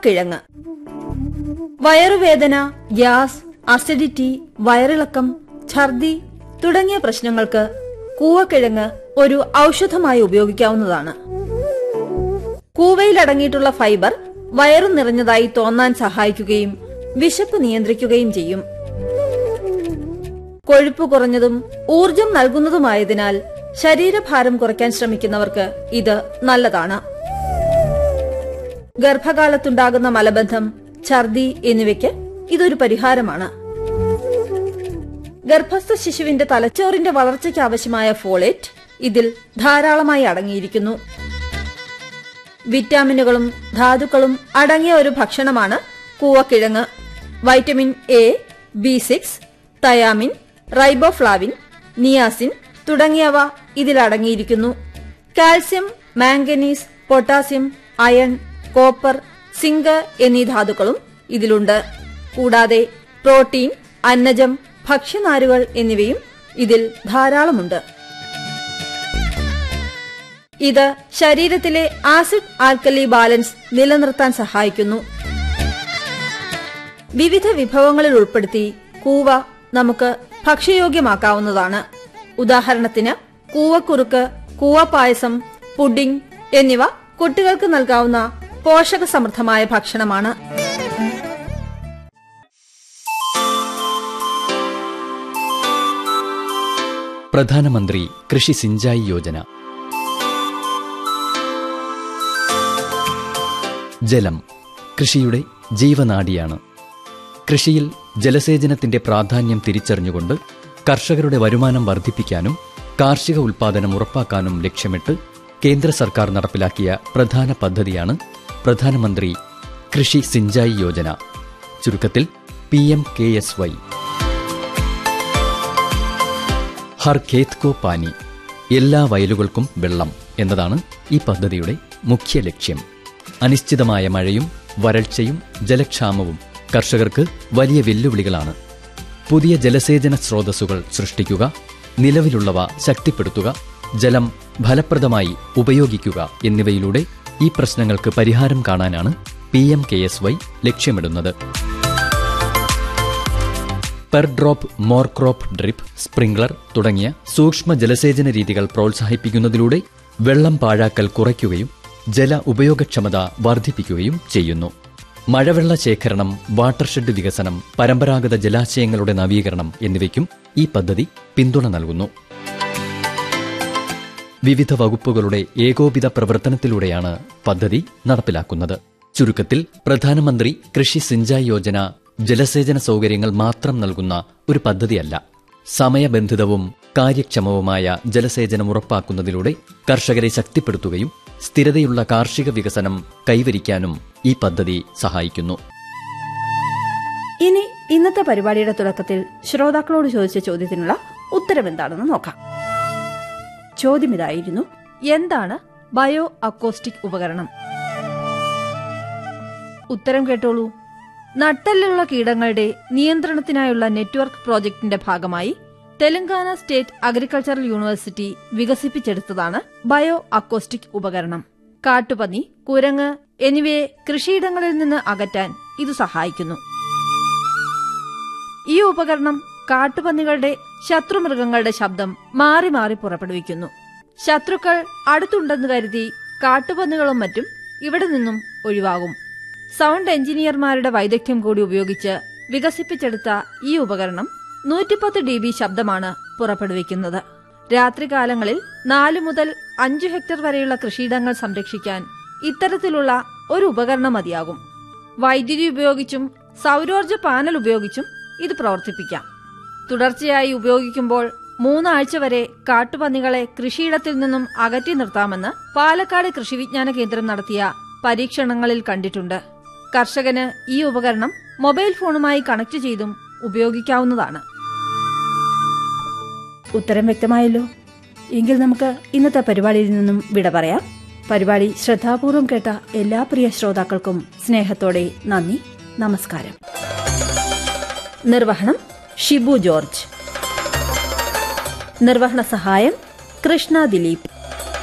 കൂവക്കിഴങ്ങ് വയറുവേദന gas acidity വയറിളക്കം ഛർദി തുടങ്ങിയ പ്രശ്നങ്ങൾക്ക് കൂവക്കിഴങ്ങ് ഒരു ഔഷധമായി ഉപയോഗിക്കാവുന്നതാണ് കൂവയിൽ അടങ്ങിയിട്ടുള്ള ഫൈബർ വയറു നിറഞ്ഞതായി തോന്നാൻ സഹായിക്കുകയും വിശപ്പ് നിയന്ത്രിക്കുകയും ചെയ്യും കൊഴുപ്പ് കുറഞ്ഞതും ഊർജം നൽകുന്നതുമായതിനാൽ ശരീരഭാരം കുറയ്ക്കാൻ ശ്രമിക്കുന്നവർക്ക് ഇത് നല്ലതാണ് ഗർഭകാലത്തുണ്ടാകുന്ന മലബന്ധം ഛർദി എന്നിവയ്ക്ക് ഇതൊരു പരിഹാരമാണ് ഗർഭസ്ഥ ശിശുവിന്റെ തലച്ചോറിന്റെ വളർച്ചയ്ക്ക് ആവശ്യമായ ഫോളേറ്റ് ഇതിൽ ധാരാളമായി അടങ്ങിയിരിക്കുന്നു വിറ്റാമിനുകളും ധാതുക്കളും അടങ്ങിയ ഒരു ഭക്ഷണമാണ് കൂവക്കിഴങ്ങ് vitamin A B six thiamine riboflavin niacin തുടങ്ങിയവ ഇതിലടങ്ങിയിരിക്കുന്നു calcium manganese potassium iron copper zinc എന്നീ ധാതുക്കളും ഇതിലുണ്ട് കൂടാതെ പ്രോട്ടീൻ അന്നജം ഭക്ഷ്യനാരുകൾ എന്നിവയും ഇതിൽ ധാരാളമുണ്ട് ഇത് ശരീരത്തിലെ ആസിഡ് ആൽക്കലി ബാലൻസ് നിലനിർത്താൻ സഹായിക്കുന്നു വിവിധ വിഭവങ്ങളിൽ ഉൾപ്പെടുത്തി കൂവ നമുക്ക് ഭക്ഷ്യയോഗ്യമാക്കാവുന്നതാണ് ഉദാഹരണത്തിന് കൂവക്കുറുക്ക് കൂവപ്പായസം പുഡിംഗ് എന്നിവ കുട്ടികൾക്ക് നൽകാവുന്ന പോഷകസമൃദ്ധമായ ഭക്ഷണമാണ് പ്രധാനമന്ത്രി കൃഷി സിഞ്ചായി യോജന ജലം കൃഷിയുടെ ജീവനാഡിയാണ് കൃഷിയിൽ ജലസേചനത്തിന്റെ പ്രാധാന്യം തിരിച്ചറിഞ്ഞുകൊണ്ട് കർഷകരുടെ വരുമാനം വർദ്ധിപ്പിക്കാനും കാർഷിക ഉൽപാദനം ഉറപ്പാക്കാനും ലക്ഷ്യമിട്ട് കേന്ദ്ര സർക്കാർ നടപ്പിലാക്കിയ പ്രധാന പദ്ധതിയാണ് പ്രധാനമന്ത്രി കൃഷി സിഞ്ചായി യോജന ചുരുക്കത്തിൽ P M K S Y Har Khet Ko Pani എല്ലാ വയലുകൾക്കും വെള്ളം എന്നതാണ് ഈ പദ്ധതിയുടെ മുഖ്യ ലക്ഷ്യം അനിശ്ചിതമായ മഴയും വരൾച്ചയും ജലക്ഷാമവും കർഷകർക്ക് വലിയ വെല്ലുവിളികളാണ് പുതിയ ജലസേചന സ്രോതസ്സുകൾ സൃഷ്ടിക്കുക നിലവിലുള്ളവ ശക്തിപ്പെടുത്തുക ജലം ഫലപ്രദമായി ഉപയോഗിക്കുക എന്നിവയിലൂടെ ഈ പ്രശ്നങ്ങൾക്ക് പരിഹാരം കാണാനാണ് P M K S Y ലക്ഷ്യമിടുന്നത് per drop more crop drip sprinkler തുടങ്ങിയ സൂക്ഷ്മ ജലസേചന രീതികൾ പ്രോത്സാഹിപ്പിക്കുന്നതിലൂടെ വെള്ളം പാഴാക്കൽ കുറയ്ക്കുകയും ജല ഉപയോഗക്ഷമത വർദ്ധിപ്പിക്കുകയും ചെയ്യുന്നു മഴവെള്ള ശേഖരണം വാട്ടർഷെഡ് വികസനം പരമ്പരാഗത ജലാശയങ്ങളുടെ നവീകരണം എന്നിവയ്ക്കും ഈ പദ്ധതി പിന്തുണ നൽകുന്നു വിവിധ വകുപ്പുകളുടെ ഏകോപിത പ്രവർത്തനത്തിലൂടെയാണ് പദ്ധതി നടപ്പിലാക്കുന്നത് ചുരുക്കത്തിൽ പ്രധാനമന്ത്രി കൃഷി സിഞ്ചായ് യോജന ജലസേചന സൗകര്യങ്ങൾ മാത്രം നൽകുന്ന ഒരു പദ്ധതിയല്ല സമയബന്ധിതവും കാര്യക്ഷമവുമായ ജലസേചനം ഉറപ്പാക്കുന്നതിലൂടെ കർഷകരെ ശക്തിപ്പെടുത്തുകയും സ്ഥിരതയുള്ള കാർഷിക വികസനം കൈവരിക്കാനും ഈ പദ്ധതി സഹായിക്കുന്നു ഇനി ഇന്നത്തെ പരിപാടിയുടെ തുടക്കത്തിൽ ശ്രോതാക്കളോട് ചോദിച്ച ചോദ്യത്തിനുള്ള ഉത്തരം എന്താണെന്ന് നോക്കാം ചോദ്യം ഇതായിരുന്നു എന്താണ് ബയോ അക്കോസ്റ്റിക് ഉപകരണം ഉത്തരം കേട്ടോളൂ നട്ടലിലുള്ള കീടങ്ങളുടെ നിയന്ത്രണത്തിനായുള്ള നെറ്റ്വർക്ക് പ്രോജക്ടിന്റെ ഭാഗമായി തെലങ്കാന സ്റ്റേറ്റ് അഗ്രികൾച്ചറൽ യൂണിവേഴ്സിറ്റി വികസിപ്പിച്ചെടുത്തതാണ് ബയോ അക്കോസ്റ്റിക് ഉപകരണം കാട്ടുപന്നി കുരങ്ങ് എന്നിവയെ കൃഷിയിടങ്ങളിൽ നിന്ന് അകറ്റാൻ ഇത് സഹായിക്കുന്നു ഈ ഉപകരണം കാട്ടുപന്നികളുടെ ശത്രുമൃഗങ്ങളുടെ ശബ്ദം മാറി മാറി പുറപ്പെടുവിക്കുന്നു ശത്രുക്കൾ അടുത്തുണ്ടെന്ന് കരുതി കാട്ടുപന്നികളും മറ്റും ഇവിടെ നിന്നും ഒഴിവാകും സൗണ്ട് എഞ്ചിനീയർമാരുടെ വൈദഗ്ധ്യം കൂടി ഉപയോഗിച്ച് വികസിപ്പിച്ചെടുത്ത ഈ ഉപകരണം നൂറ്റിപ്പത്ത് ഡി ബി ശബ്ദമാണ് പുറപ്പെടുവിക്കുന്നത് രാത്രികാലങ്ങളിൽ നാലു മുതൽ അഞ്ചു ഹെക്ടർ വരെയുള്ള കൃഷിയിടങ്ങൾ സംരക്ഷിക്കാൻ ഇത്തരത്തിലുള്ള ഒരു ഉപകരണം മതിയാകും വൈദ്യുതി ഉപയോഗിച്ചും സൗരോർജ്ജ പാനൽ ഉപയോഗിച്ചും ഇത് പ്രവർത്തിപ്പിക്കാം തുടർച്ചയായി ഉപയോഗിക്കുമ്പോൾ മൂന്നാഴ്ച വരെ കാട്ടുപന്നികളെ കൃഷിയിടത്തിൽ നിന്നും അകറ്റി നിർത്താമെന്ന് പാലക്കാട് കൃഷിവിജ്ഞാന കേന്ദ്രം നടത്തിയ പരീക്ഷണങ്ങളിൽ കണ്ടിട്ടുണ്ട് കർഷകന് ഈ ഉപകരണം മൊബൈൽ ഫോണുമായി കണക്ട് ചെയ്തും ഉപയോഗിക്കാവുന്നതാണ് ഉത്തരം വ്യക്തമായല്ലോ എങ്കിൽ നമുക്ക് ഇന്നത്തെ പരിപാടിയിൽ നിന്നും വിട പറയാം പരിപാടി ശ്രദ്ധാപൂർവം കേട്ട എല്ലാ പ്രിയ ശ്രോതാക്കൾക്കും സ്നേഹത്തോടെ നന്ദി നമസ്കാരം നിർവഹണം ഷിബു ജോർജ് നിർവഹണ സഹായം കൃഷ്ണ ദിലീപ്